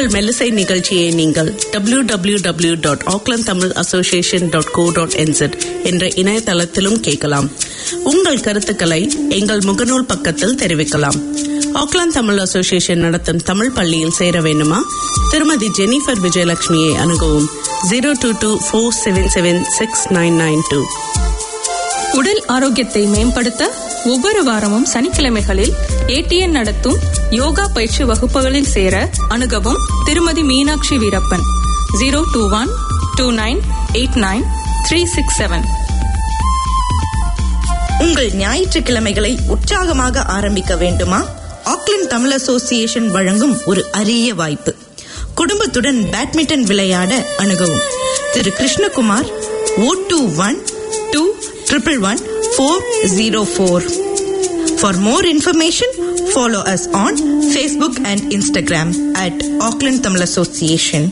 உங்கள் மெல்லிசை நிகழ்ச்சியை நீங்கள் W W W dot Auckland Tamil association dot co dot N Z என்ற இணையதளத்திலும் கேட்கலாம் உங்கள் கருத்துக்களை எங்கள் முகநூல் பக்கத்தில் தெரிவிக்கலாம் ஆக்லாந்து தமிழ் அசோசியேஷன் நடத்தும் தமிழ் பள்ளியில் சேர வேண்டுமா திருமதி ஜெனிஃபர் விஜயலட்சுமியை அணுகவும் zero two two four seven seven six nine nine two உடல் ஆரோக்கியத்தை மேம்படுத்த ஒவ்வொரு வாரமும் சனிக்கிழமைகளில் ஏடிஎன் நடத்தும் யோகா பயிற்சி வகுப்புகளில் சேர அணுகவும் திருமதி Meenakshi Veerappan zero two one two nine eight nine three six seven உங்கள் ஞாயிற்றுக்கிழமைகளை உற்சாகமாக ஆரம்பிக்க வேண்டுமா ஆக்லாந்து தமிழ் அசோசியேஷன் வழங்கும் ஒரு அரிய வாய்ப்பு குடும்பத்துடன் பேட்மிண்டன் விளையாட அணுகவும் திரு Krishnakumar O two one two triple one four zero four for more information follow us on Facebook and Instagram at Auckland Tamil association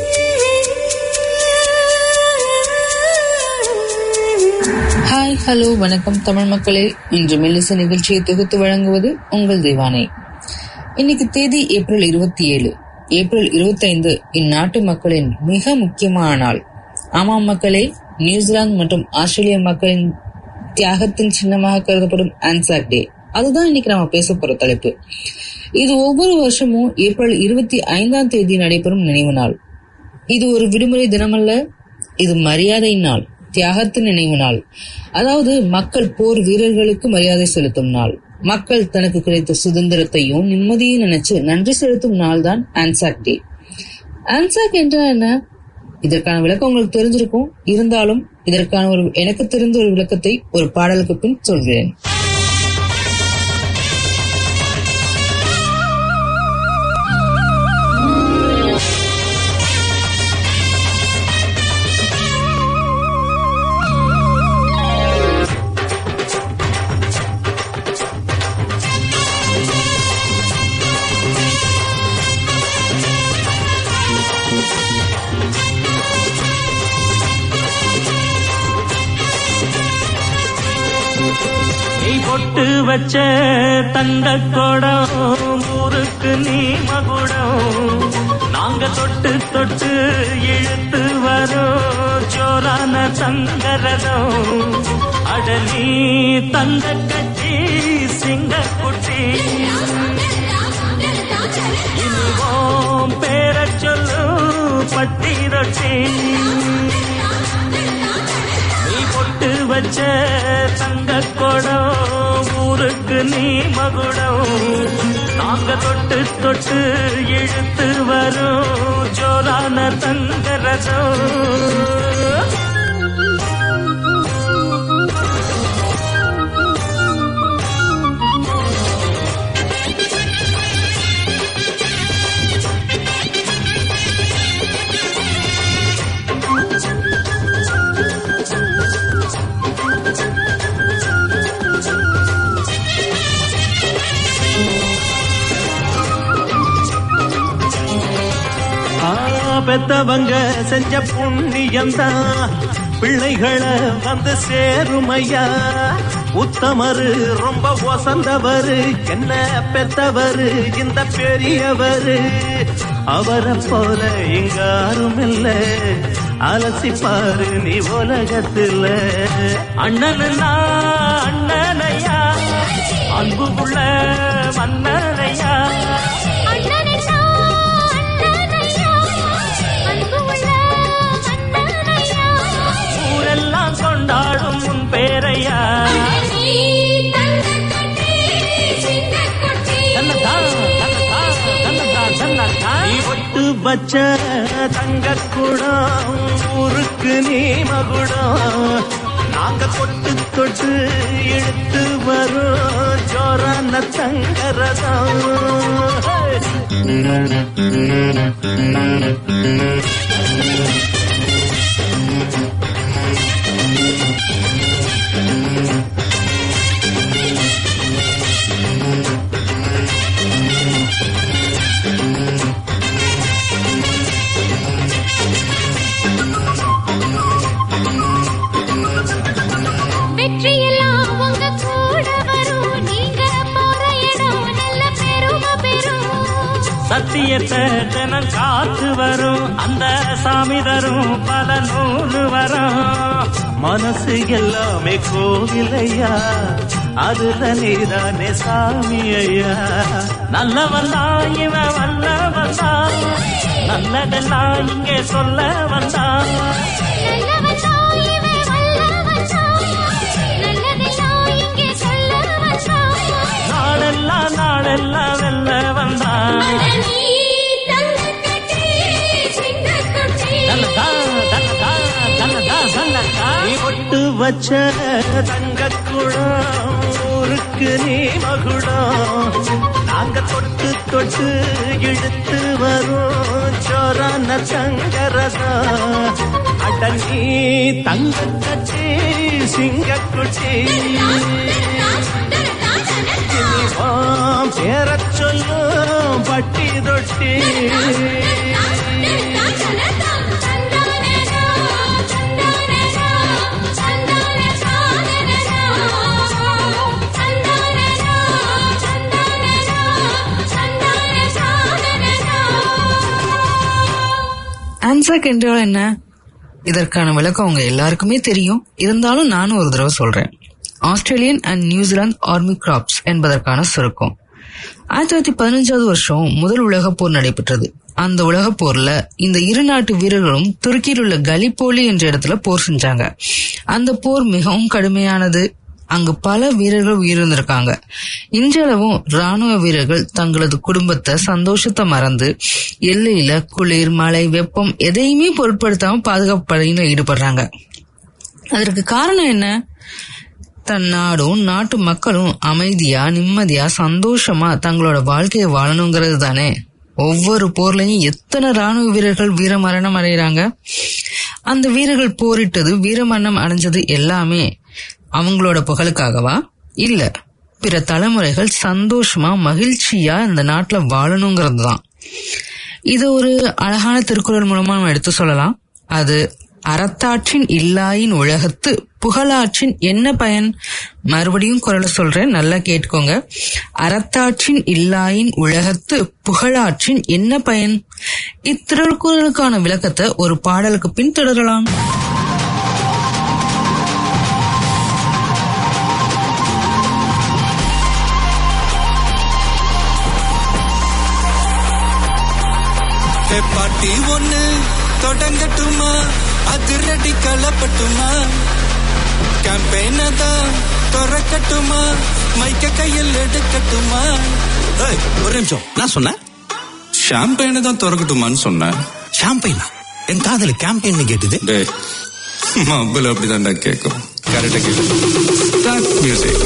hi hello வணக்கம் தமிழ் மக்களே இன்று மெல்லிச நிகழ்ச்சியை தொகுத்து வழங்குவது உங்கள் திவானை இன்னைக்கு தேதி ஏப்ரல் இருபத்தி ஏழு ஏப்ரல் இருபத்தைந்து இந்நாட்டு மக்களின் மிக முக்கியமான நாள் ஆமாம் மக்களே நியூசிலாந்து மற்றும் ஆஸ்திரேலிய மக்களின் தியாகத்தின் சின்னமாக கருதப்படும் ஆன்சாக் டே அதுதான் இன்னைக்கு நம்ம பேச போற தலைப்பு இது ஒவ்வொரு வருஷமும் ஏப்ரல் இருபத்தி ஐந்தாம் தேதி நடைபெறும் நினைவு நாள் இது ஒரு விடுமுறை தினமல்ல இது மரியாதை நாள் தியாகத்தின் நினைவு நாள் அதாவது மக்கள் போர் வீரர்களுக்கு மரியாதை செலுத்தும் நாள் மக்கள் தனக்கு கிடைத்த சுதந்திரத்தையும் நிம்மதியும் நினைச்சு நன்றி செலுத்தும் நாள் தான் ஆன்சாக் டே ஆன்சாக் என்றால் என்ன இதற்கான விளக்கம் உங்களுக்கு தெரிஞ்சிருக்கும் இருந்தாலும் இதற்கான ஒரு எனக்கு தெரிந்த ஒரு விளக்கத்தை ஒரு பாடலுக்கு பின் சொல்கிறேன் நீ பொட்டு வச்ச தங்க குடம் ஊருக்கு நீ மகுடம் நாங்க தொட்டு தொட்டு இழுத்து வரோம் ஜோரான தங்கரதம் அடலி தங்க கட்டி சிங்க குட்டி இனிவோம் பேர சொல்லு பட்டி ரொட்டி நீ பொட்டு வச்ச தங்க குடம் ஊருக்கு நீ மகுடம் நாங்க தொட்டு தொட்டு இழுத்து வரோம் ஜோரான தங்க ரசம் ஆ, பெத்தவங்க செஞ்ச புண்ணியம்தான் பிள்ளைகளை வந்து சேருமையா உத்தமரு ரொம்ப ஒசந்தவரு என்ன பெத்தவரு இந்த பெரியவரு அவரை போல இங்க யாரும் இல்ல அலசிப்பாரு நீ உலகத்துல அண்ணனுன்னா அண்ணனையா அன்பு உள்ள மன்னனையா ஊரெல்லாம் கொண்டாடும் உன் பேரையா தன்னதா, தன்னதா, தன்னதா, தன்னதா. நீ ஒட்டு வச்ச தங்க குடம் ஊருக்கு நீ மகுடம் நாங்க கொட்டு தொட்டு இழுத்து வரும் ஜோரான தங்கரதம் வெற்றியெல்லாம் உங்க கூட வரும் நீங்க போற இடம் நல்ல பெருமை பெறும் சத்தியத்தை தினம் காத்து வரும் அந்த சாமி தரும் பல நூறு வரும் மனசு எல்லாமே கோவிலையா அதுல நீதானே சாமி ஐயா நல்லவன் தான் இவன் வல்லவன் தான் நல்லதெல்லாம் இங்கே சொல்ல வந்தான் நல்லவனா இவன் வல்லவனா நல்லதெல்லாம் இங்கே சொல்ல வந்தான் நாளெல்லாம் நாளெல்லாம் வெல்ல வந்தான் நீ தங்கக்கட்டி சிங்கக்குட்டி தன்னதா, தன்னதா, தன்னதா, தன்னதா. நீ ஒட்டு வச்ச தங்க குடம் ஊருக்கு நீ மகுடம் நாங்க தொட்டு தொட்டு இழுத்து வரும் சோரான சங்கரதா அட நீ தங்க கட்சி சிங்கக்குட்டி இனிவாம் பேரச் சொல்லும் பட்டி தொட்டி ஆன்சாக் என்றால் என்ன இதற்கான விளக்கம் உங்க எல்லாருக்குமே தெரியும் இருந்தாலும் நானும் ஒரு தடவை சொல்றேன் Australian and New Zealand army corps என்பதற்கான சுருக்கம் ஆயிரத்தி தொள்ளாயிரத்தி பதினஞ்சாவது வருஷம் முதல் உலகப் போர் நடைபெற்றது அந்த உலகப் போர்ல இந்த இரு நாட்டு வீரர்களும் துருக்கியில் உள்ள கலிப்போலி என்ற இடத்துல போர் செஞ்சாங்க அந்த போர் மிகவும் கடுமையானது அங்கு பல வீரர்கள் உயிரிழந்திருக்காங்க இன்றளவும் ராணுவ வீரர்கள் தங்களது குடும்பத்தை சந்தோஷத்தை மறந்து எல்லையில குளிர் மழை வெப்பம் எதையுமே பொருட்படுத்தாம பாதுகாப்பு படையில ஈடுபடுறாங்க அதற்கு காரணம் என்ன தன் நாடும் நாட்டு மக்களும் அமைதியா நிம்மதியா சந்தோஷமா தங்களோட வாழ்க்கையை வாழணுங்கிறது தானே ஒவ்வொரு போர்லயும் எத்தனை ராணுவ வீரர்கள் வீரமரணம் அடைகிறாங்க அந்த வீரர்கள் போரிட்டது வீரமரணம் அடைஞ்சது எல்லாமே அவங்களோட புகழுக்காகவா இல்ல பிற தலைமுறைகள் சந்தோஷமா மகிழ்ச்சியா இந்த நாட்டுல வாழணுங்கிறது தான் இது ஒரு அழகான திருக்குறள் மூலமா நம்ம எடுத்து சொல்லலாம் அது அறத்தாற்றின் இல்லாயின் உலகத்து புகழாற்றின் என்ன பயன் மறுபடியும் குரலை சொல்றேன் நல்லா கேட்டுக்கோங்க அறத்தாற்றின் இல்லாயின் உலகத்து புகழாற்றின் என்ன பயன் இத்திருக்குறளுக்கான விளக்கத்தை ஒரு பாடலுக்கு பின் தொடரலாம் ஹே பாட்டி ஒண்ணு தொடங்கட்டுமா அதிரடி களப்பட்டுமா கேம்பெயின தான் திறக்கட்டுமா மைக்க கையில் எடுக்கட்டுமா ஏய், ஒரு நிமிஷம் நான் சொன்னேன் ஷாம்பெயின தான் திறக்கட்டுமான்னு சொன்னேன் ஷாம்பைனா என் காதல கேம்பெயின் கேட்டுது டேய் மబ్బுல அப்படிதான்டா கேட்கும் கரெக்டா கேட்கும் ஸ்டார்ட் மியூசிக்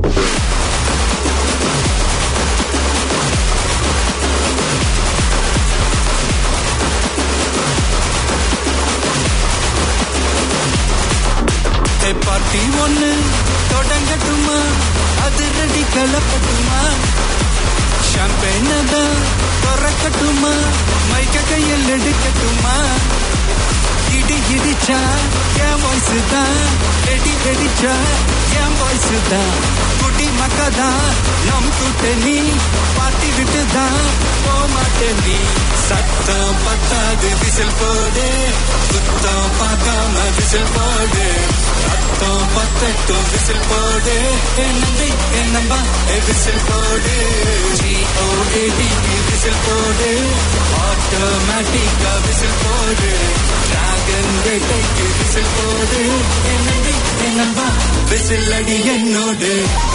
ஹே பார்ட்டி ஒண்ணு தொடங்கட்டுமா அதிரடி களப்பட்டுமா ஷாம்பெயின தான் திறக்கட்டுமா மைக்க கையில் எடுக்கட்டுமா இடி இடிச்சா என் வாய்ஸ் தான் வெடி வெடிச்சா என் வாய்ஸ் தான் குட்டி மக்கா தான் நம் கூட்டணி பாட்டி விட்டு தான் போமாட்டேன் நீ சத்தம் பத்தாது விசில் போடு சுத்தம் பார்க்காம விசில் போடு சத்தம் பத்தட்டும் விசில் போடு என் நம்பி என் நம்பா விசில் போடு ஜிஓஏடி விசில் போடு ஆட்டோமேட்டிக்கா விசில் போடு டிராகன் வேட்டைக்கு விசில் போடு என் நம்பி என் நம்பா விசில் அடி என்னோடு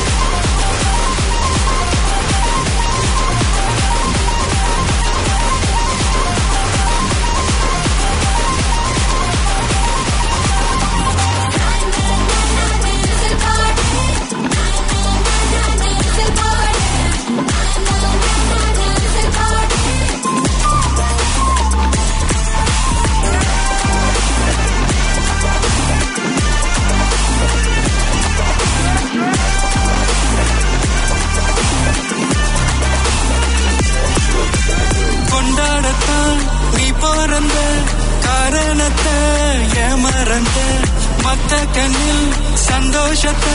கொண்டாடத்தான் நீ பிறந்த காரணத்தை ஏமறந்த மத்த கண்ணில் சந்தோஷத்தை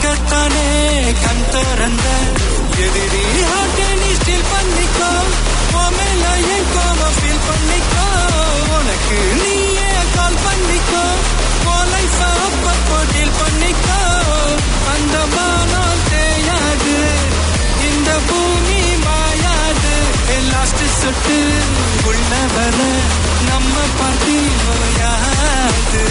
பார்க்கத்தானே கண் திறந்த எதிரி ஹார்ட்டை நீ ஸ்டில் பண்ணிக்கோ விட்டு உள்ள வர நம்ம பார்ட்டி நோயாது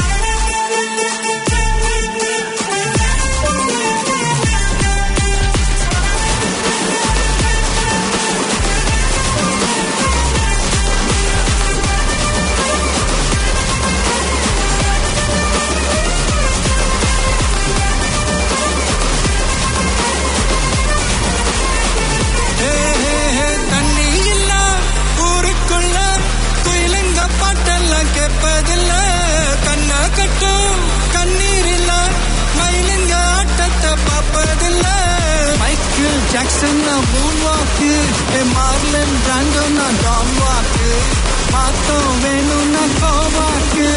ஹே, ஹே, ஹே, தண்ணி இல்ல ஊருக்குள்ள குயிலுங்க பாட்டெல்லாம் கேட்பதில்ல கண்ணா கட்டும் கண்ணீர் இல்ல மயிலுங்க ஆட்டத்தை பார்ப்பதில்ல Michael Jackson moonwalk Marlon Brando நான் டான் வாக்கு மாத்தம் வேணும்னா கோவாக்கு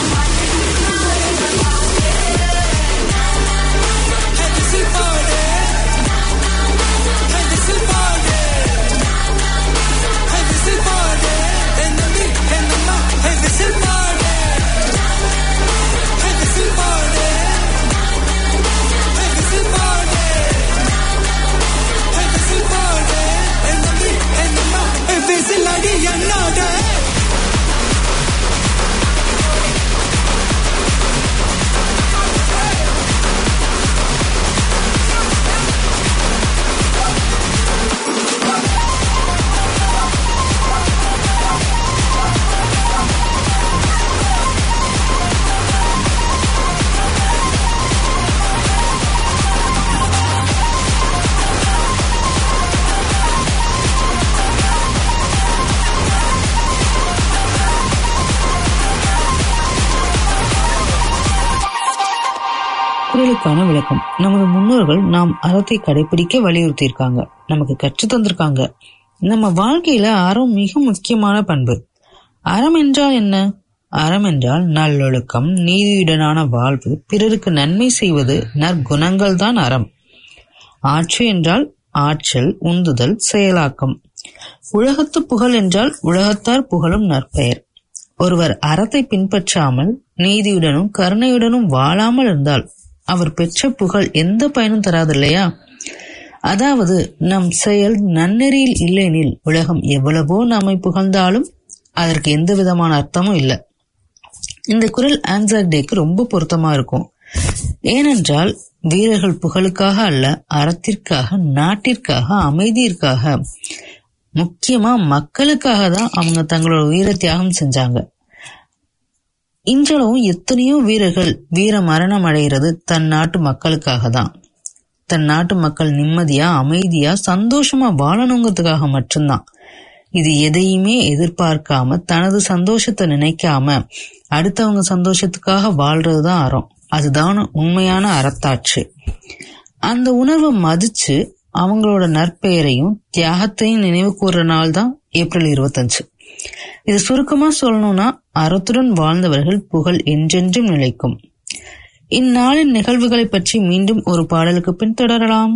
Hey, this is party. Hey, this is party. Hey, this is party. In the beat, in the mouth. Hey, this is party. Hey, this is party. Hey, this is party. Hey, this is party. In the beat, in the mouth. Hey, this is lady என்னோட குரலுக்கான விளக்கம் நமது முன்னோர்கள் நாம் அறத்தை கடைபிடிக்க வலியுறுத்தியிருக்காங்க நமக்கு கற்று தந்திருக்காங்க நம்ம வாழ்க்கையில அறம் மிக முக்கியமான பண்பு அறம் என்றால் என்ன அறம் என்றால் நல்லொழுக்கம் நீதியுடனான வாழ்வு பிறருக்கு நன்மை செய்வது நற்குணங்கள் தான் அறம் ஆட்சி என்றால் ஆற்றல் உந்துதல் செயலாக்கம் உலகத்து புகழ் என்றால் உலகத்தார் புகழும் நற்பெயர் ஒருவர் அறத்தை பின்பற்றாமல் நீதியுடனும் கருணையுடனும் வாழாமல் இருந்தால் அவர் பெற்ற புகழ் எந்த பயனும் தராது இல்லையா அதாவது நம் செயல் நன்னெறியில் இல்லைனில் உலகம் எவ்வளவோ நம்மை புகழ்ந்தாலும் அதற்கு எந்த விதமான அர்த்தமும் இல்லை இந்த குரல் ஆன்சர் டேக்கு ரொம்ப பொருத்தமா இருக்கும் ஏனென்றால் வீரர்கள் புகழுக்காக அல்ல அறத்திற்காக நாட்டிற்காக அமைதியிற்காக முக்கியமா மக்களுக்காக தான் அவங்க தங்களோட உயிரை தியாகம் செஞ்சாங்க இன்றளவும் எத்தனையோ வீரர்கள் வீர மரணம் அடைகிறது தன் நாட்டு மக்களுக்காக தான் தன் நாட்டு மக்கள் நிம்மதியா அமைதியா சந்தோஷமா வாழணுங்கிறதுக்காக மட்டும்தான் இது எதையுமே எதிர்பார்க்காம தனது சந்தோஷத்தை நினைக்காம அடுத்தவங்க சந்தோஷத்துக்காக வாழ்றதுதான் அறம் அதுதான் உண்மையான அறத்தாட்சி அந்த உணர்வை மதிச்சு அவங்களோட நற்பெயரையும் தியாகத்தையும் நினைவு கூறுற நாள் தான் ஏப்ரல் இருபத்தஞ்சு இது சுருக்கமா சொல்லணும்னா அறத்துடன் வாழ்ந்தவர்கள் புகழ் என்றென்றும் நிலைக்கும் இந்நாளின் நிகழ்வுகளை பற்றி மீண்டும் ஒரு பாடலுக்கு பின் தொடரலாம்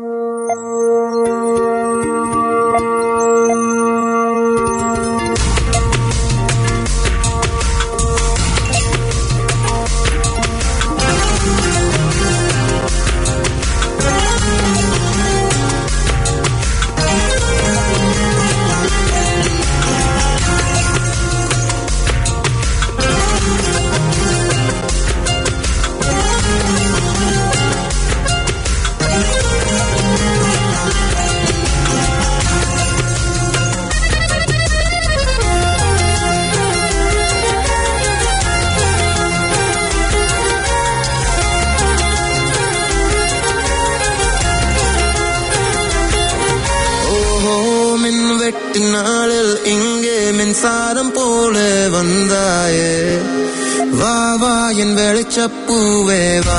ஓஹோ மின் வெட்டு நாளில் இங்கே மின்சாரம் போல வந்தாயே வா வா என் வெளிச்சப்பூவே வா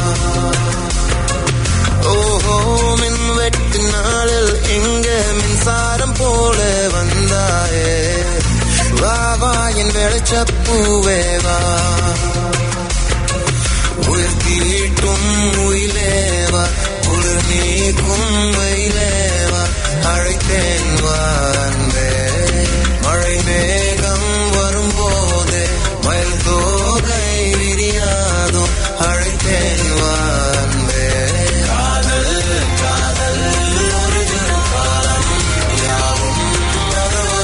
ஓஹோ மின் வெட்டு நாளில் இங்கே மின்சாரம் போல வந்தாயே வா வா என் வெளிச்சப்பூவே வா உயிர் தீட்டும் உயிலேவா குளிர் நீக்கும் வெயிலேவா அழைத்தேன் வா அன்பே மழை மேகம் வரும்போது மயில் தோகை விரியாதோ அழைத்தேன் வா அன்பே காதல் காதல் ஒரு தினம் காலம் யாவும் மறவ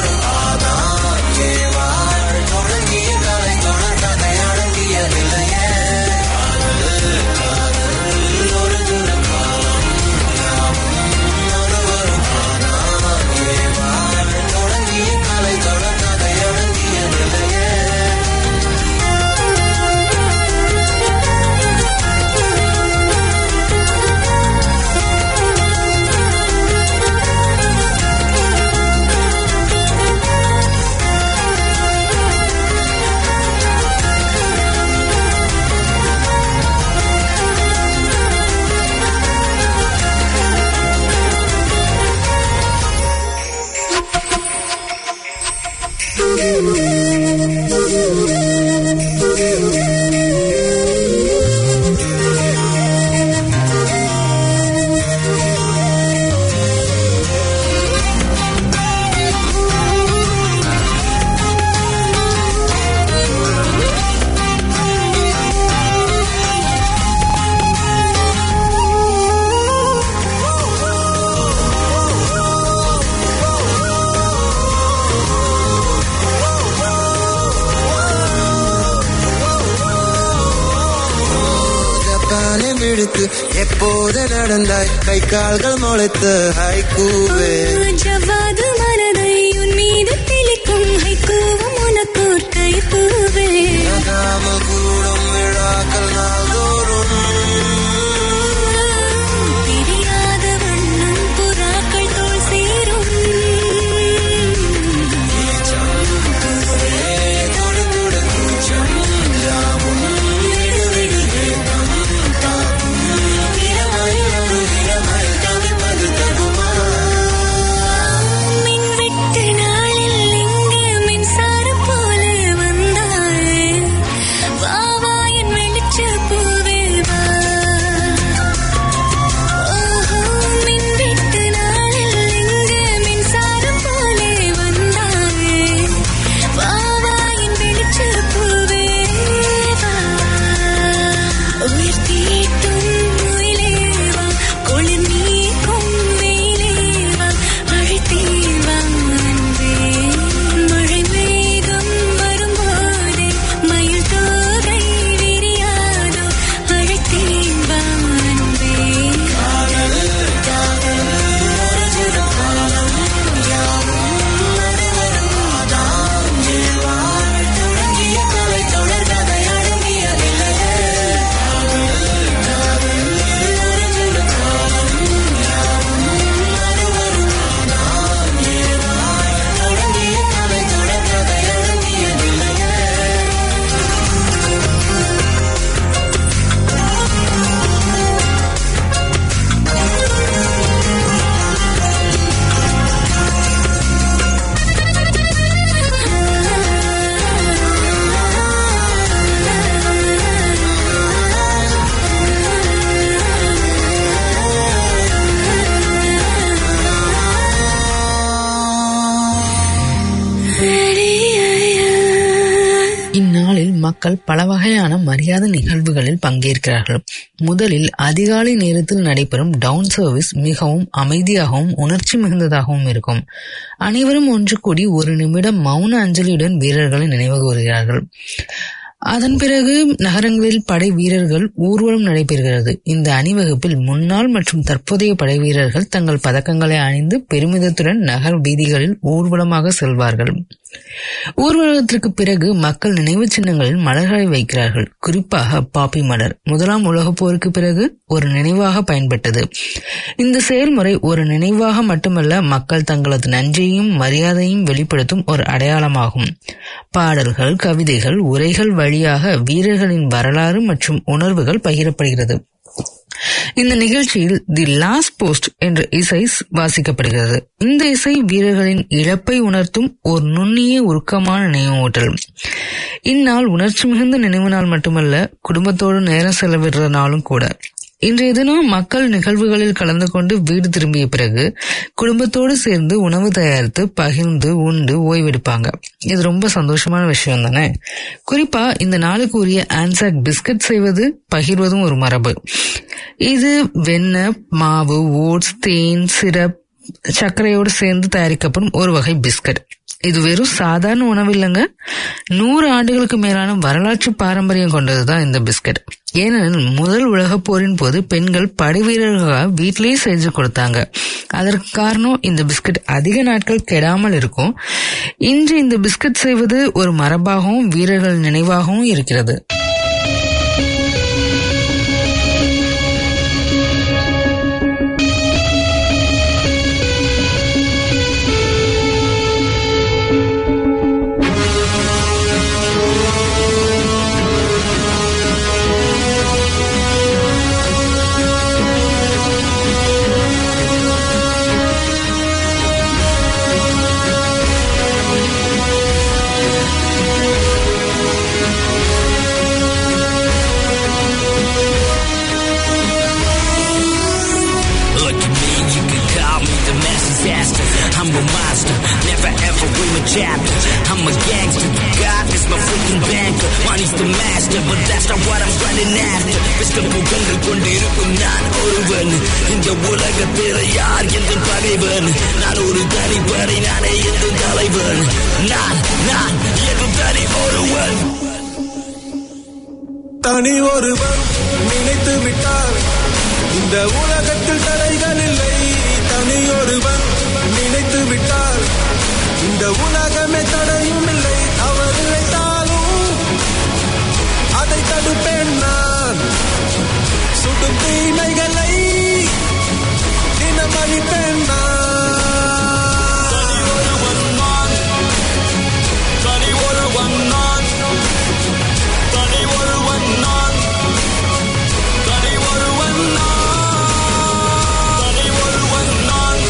எப்போது நடந்தாய் கை கால்கள் முளைத்து ஹைக்கூவே ஜவ்வாது மனதை உன் மீது தெளிக்கும் ஹைக்கூவும் உனக்கோர் கைப்பூவே நகாமல் கூடும் விழாக்கள் நாள்தோறும் தெரியாத வண்ணம் புறாக்கள் தோல் சேரும் மின்வெட்டு நாளில் இங்கே மின்சாரம் போல வந்தாயே வா வா என் வெளிச்ச பூவே வா ஓஹோ மின்வெட்டு நாளில் இங்கே மின்சாரம் போல வந்தாயே வா வா என் வெளிச்ச பூவே வா உயிர் தீட்டும் முயிலே வா குளிர் நீக்கும் வெயிலே வா அழைத்தே வா அன்பே மழை மேகம் வரும்போதே மயில் தோகை விரியாதோ அழைத்தே வா அன்பே இந்நாளில் மக்கள் பல வகையான மரியாதை நிகழ்வுகளில் பங்கேற்கிறார்கள் முதலில் அதிகாலை நேரத்தில் நடைபெறும் டவுன் சர்வீஸ் மிகவும் அமைதியாகவும் உணர்ச்சி மிகுந்ததாகவும் இருக்கும் அனைவரும் ஒன்று கூடி ஒரு நிமிடம் மௌன அஞ்சலியுடன் வீரர்களை நினைவு கூறுகிறார்கள் அதன் பிறகு நகரங்களில் படை வீரர்கள் ஊர்வலம் நடைபெறுகிறது இந்த அணிவகுப்பில் முன்னாள் மற்றும் தற்போதைய படை வீரர்கள் தங்கள் பதக்கங்களை அணிந்து பெருமிதத்துடன் நகர் வீதிகளில் ஊர்வலமாக செல்வார்கள் ஊர்வலத்திற்கு பிறகு மக்கள் நினைவு சின்னங்களில் மலர்களை வைக்கிறார்கள் குறிப்பாக பாப்பி மலர் முதலாம் உலகப் போருக்கு பிறகு ஒரு நினைவாக பயன்பட்டது இந்த செயல்முறை ஒரு நினைவாக மட்டுமல்ல மக்கள் தங்களது நன்றியையும் மரியாதையும் வெளிப்படுத்தும் ஒரு அடையாளமாகும் பாடல்கள் கவிதைகள் உரைகள் வழியாக வீரர்களின் வரலாறு மற்றும் உணர்வுகள் பகிரப்படுகிறது இந்த நிகழ்ச்சியில் தி லாஸ்ட் போஸ்ட் என்ற இசை வாசிக்கப்படுகிறது இந்த இசை வீரர்களின் இழப்பை உணர்த்தும் ஒரு நுண்ணிய உருக்கமான நினைவூட்டல் இந்நாள் உணர்ச்சி மிகுந்த நினைவு நாள் மட்டுமல்ல குடும்பத்தோடு நேரம் செலவிடுற நாளும் கூட இன்றைய தினம் மக்கள் நிகழ்வுகளில் கலந்து கொண்டு வீடு திரும்பிய பிறகு குடும்பத்தோடு சேர்ந்து உணவு தயாரித்து பகிர்ந்து உண்டு ஓய்வெடுப்பாங்க இது ரொம்ப சந்தோஷமான விஷயம் தானே குறிப்பா இந்த நாளுக்கு உரிய ஆன்சாக் பிஸ்கட் செய்வது பகிர்வதும் ஒரு மரபு இது வெண்ணெய் மாவு ஓட்ஸ் தேன் சிரப் சர்க்கரையோடு சேர்ந்து தயாரிக்கப்படும் ஒரு வகை பிஸ்கட் இது வெறும் சாதாரண உணவு இல்லைங்க நூறு ஆண்டுகளுக்கு மேலான வரலாற்று பாரம்பரியம் கொண்டதுதான் இந்த பிஸ்கட் ஏனெனில் முதல் உலகப் போரின் போது பெண்கள் படை வீரர்களாக வீட்டிலேயே செஞ்சு கொடுத்தாங்க அதற்கு காரணம் இந்த பிஸ்கட் அதிக நாட்கள் கெடாமல் இருக்கும் இன்று இந்த பிஸ்கட் செய்வது ஒரு மரபாகவும் வீரர்கள் நினைவாகவும் இருக்கிறது Look at me, you can call me the mass disaster. I'm a monster, never ever read a chapter. I'm a gangster, God is my freaking banker. Money's the master, but that's not what I'm running after. Pistol புகழ்கள் கொண்டிருக்கும் நான் ஒருவன் இந்த உலகத்தில் யார் எந்த பகைவன் நான் ஒரு தனிப்படை நானே எந்த தலைவன் நான் நான் எந்த தனி ஒருவன் தனி ஒருவன் நினைத்து விட்டால் இந்த உலகத்தில் தடைகள் இல்லை தனியொருவன் நினைத்து விட்டால் இந்த உலகமே தடையும் இல்லை அவர் நினைத்தாலும் அதை தடுப்பேன் நான் சுடும் தீமைகளை தினம் அழிப்பேன் நான் தனி ஒருவன் நான் தனி ஒருவன் நான் தனி ஒருவன் நான் தனி ஒருவன் நான்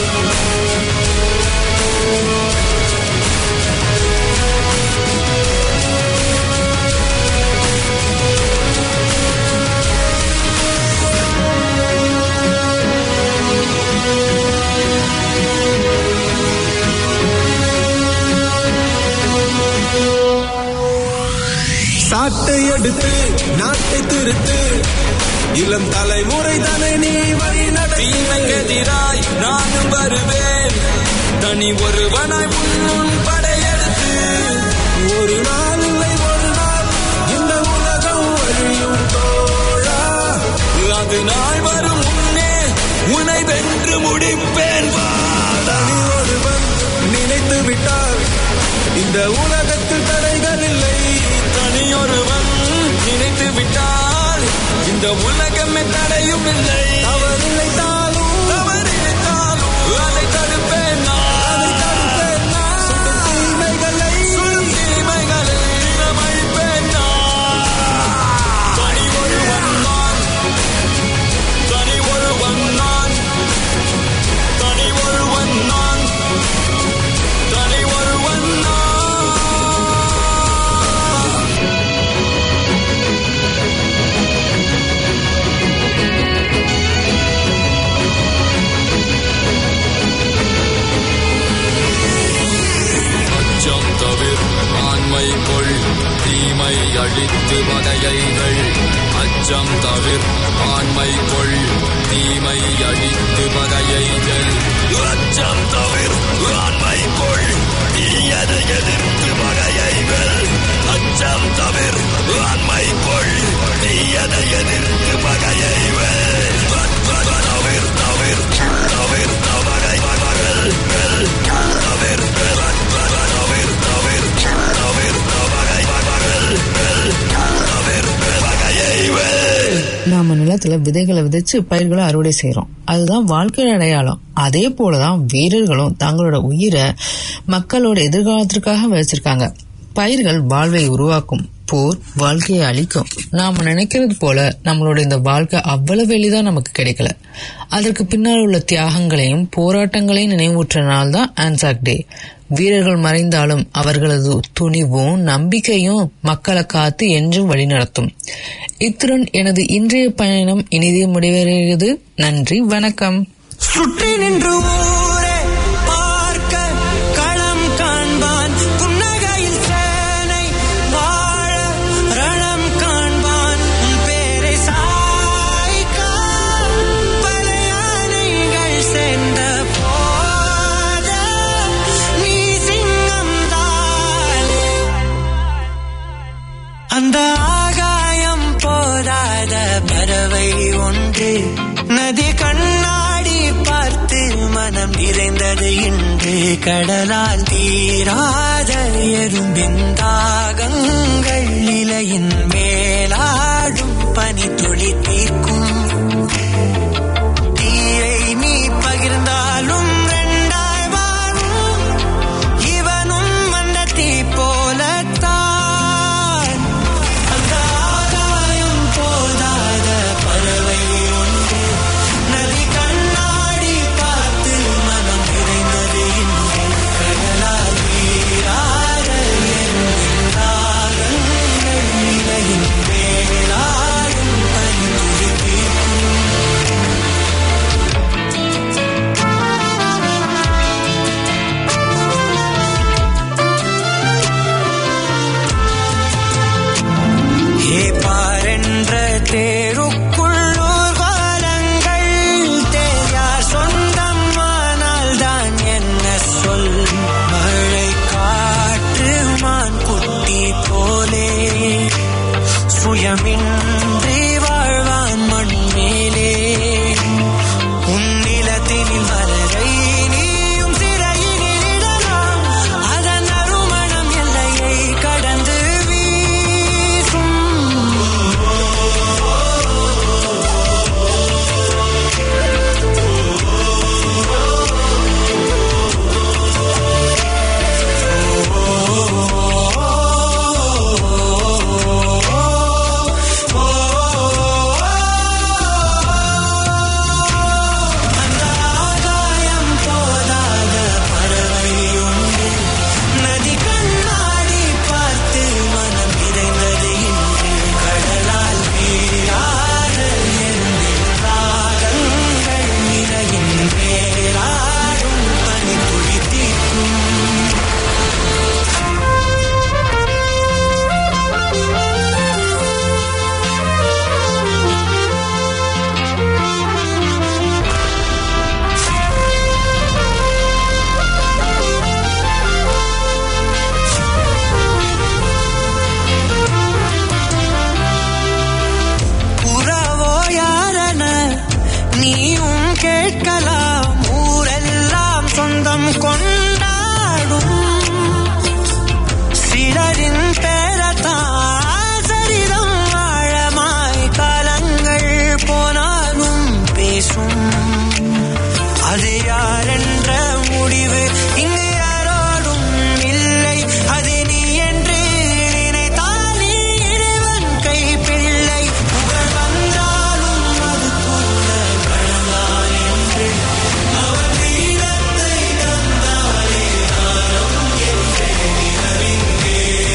சாட்டை எடுத்து நாட்டை திருத்து இளம் தலைமுறை தானே நீ வழி தீமைக்கெதிராய் நானும் வருவேன் தனி ஒருவனாய் முன் படையெடுத்து ஒரு நாள் இல்லை ஒரு நாள் இந்த உலகம் வழியும் தோழா அது நாள் வரும் முன்னே உனை வென்று முடிப்பேன் தனி ஒருவன் நினைத்து விட்டால் இந்த உலகத்தில் தடைகள் இல்லை தனியொருவன் நினைத்து விட்டால் இந்த உலகமே தடையும் இல்லை அவர் நினைத்தாலும் தவறு நினைத்தாலும் அதை தடுப்பேன் நான். சுடும் தீமைகளை சுடும் தீமைகளை தினம் அழிப்பேன் நான். தனி ஒருவன் நான். தனி ஒருவன் நான். தனி ஒருவன் நான். தனி ஒருவன் நான். அச்சம் தவிர் ஆண்மை கொள் தீமை அழித்து வகையைகள் அச்சம் தவிர் ஆண்மை கொள் தீமை அழித்து வகையைகள் அச்சம் தவிர் ஆண்மை கொள் தீயதை எதிர்த்து வகையைகள் அச்சம் தவிர் ஆண்மை கொள் தீயதை எதிர்த்து வகையைகள் தவிர் தவிர் தவிர் தவகை மகள் தவிர் தவிர் தவிர் தவிர் தவகை மகள் தவிர் வகையைகள் நாம நிலத்துல விதைகளை விதைச்சு பயிர்களை அறுவடை செய்றோம் அதுதான் வாழ்க்கையோட அடையாளம் அதே போலதான் வீரர்களும் தங்களோட உயிரை மக்களோட எதிர்காலத்திற்காக விதைச்சிருக்காங்க பயிர்கள் வாழ்வை உருவாக்கும் போர் வாழ்க்கையை அழிக்கும் நாம நினைக்கிறது போல நம்மளோட இந்த வாழ்க்கை அவ்வளவு எளிதா நமக்கு கிடைக்கல அதற்கு பின்னால் உள்ள தியாகங்களையும் போராட்டங்களையும் நினைவூற்ற நாள் தான் ஆன்சாக் டே வீரர்கள் மறைந்தாலும் அவர்களது துணிவும் நம்பிக்கையும் மக்களை காத்து என்றும் வழிநடத்தும் இத்துடன் எனது இன்றைய பயணம் இனிதே முடிவடைகிறது நன்றி வணக்கம் சுற்றி நின்று ஊரே பார்க்க களம் காண்பான் புன்னகையில் சேனை வாழ ரணம் காண்பான் உன் பேரை சாய்க்க பல யானைகள் சேர்ந்த போத நீ சிங்கம் அந்த ஆகாயம் போதாத பறவை ஒன்று நதி கண்ணாடி பார்த்து மனம் நிறைந்தது இன்று கடலால் தீராத எறும்பின் தாகங்கள் இலையின் மேலாடும் பனி துளி தீர்க்கும் தீயை நீ பகிர்ந்தாலும் ரெண்டாய் வாழும் இவனும் அந்த தீ போலத்தான் அந்த ஆகாயம் போதாத பறவை ஒன்று நதி கண்ணாடி பார்த்து மனம் நிறைந்தது இன்று கடலால் நீராட எறும்பின் தாகங்கள் இலையின் மேலாடும் பனித்துளி தீர்க்கும் ஏ பாரென்ற தேருக்குள்ளூர் காலங்கள் தேயார் சொந்தம் ஆனால் தான் என்ன சொல் மழை காற்று மான் குட்டி போலே சுயமின்றி வாழ்வான் மண் மேலே கொண்டாடும் சிலரின் பேரத்தான் சரிதம் ஆழமாய் காலங்கள் போனாலும் பேசும் அது யாரென்ற முடிவு இங்கு யாரோடும் இல்லை அது நீ என்று நினைத்தால் நீ இறைவன் கை பிள்ளை புகழ் வந்தாலும் அது கூட கடந்தான் என்று அவன் வீரத்தை தந்தாலே நானும் என்றேன் நிலவிங்கே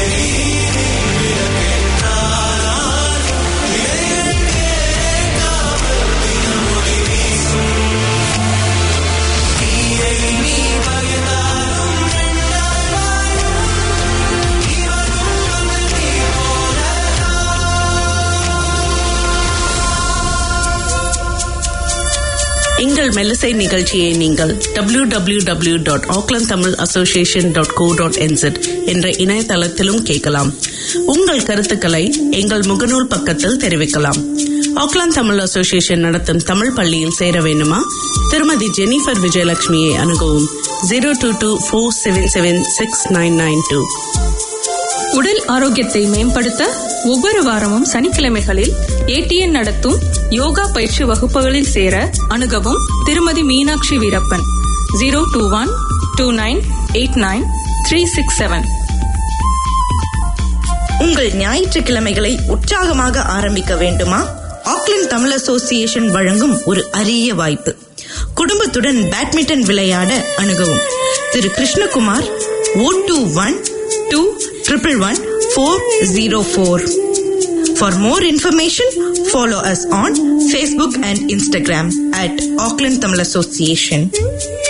எங்கள் மெல்லிசை நிகழ்ச்சியை நீங்கள் W W W dot Auckland Tamil association dot co dot N Z என்ற இணையதளத்திலும் கேட்கலாம் உங்கள் கருத்துக்களை எங்கள் முகநூல் பக்கத்தில் தெரிவிக்கலாம் ஆக்லாந்து தமிழ் அசோசியேஷன் நடத்தும் தமிழ் பள்ளியில் சேர வேண்டுமா திருமதி ஜெனிஃபர் விஜயலட்சுமியை அணுகவும் zero two two four seven seven six nine nine two உடல் ஆரோக்கியத்தை மேம்படுத்த ஒவ்வொரு வாரமும் சனிக்கிழமைகளில் ஏடிஎன் நடத்தும் யோகா பயிற்சி வகுப்புகளில் சேர அணுகவும் திருமதி Meenakshi Veerappan zero two one two nine eight nine three six seven உங்கள் ஞாயிற்றுக்கிழமைகளை உற்சாகமாக ஆரம்பிக்க வேண்டுமா ஆக்லாந்து தமிழ் அசோசியேஷன் வழங்கும் ஒரு அரிய வாய்ப்பு குடும்பத்துடன் பேட்மிண்டன் விளையாட அணுகவும் திரு Krishnakumar O two one two triple one four zero four for more information follow us on Facebook and Instagram at Auckland Tamil association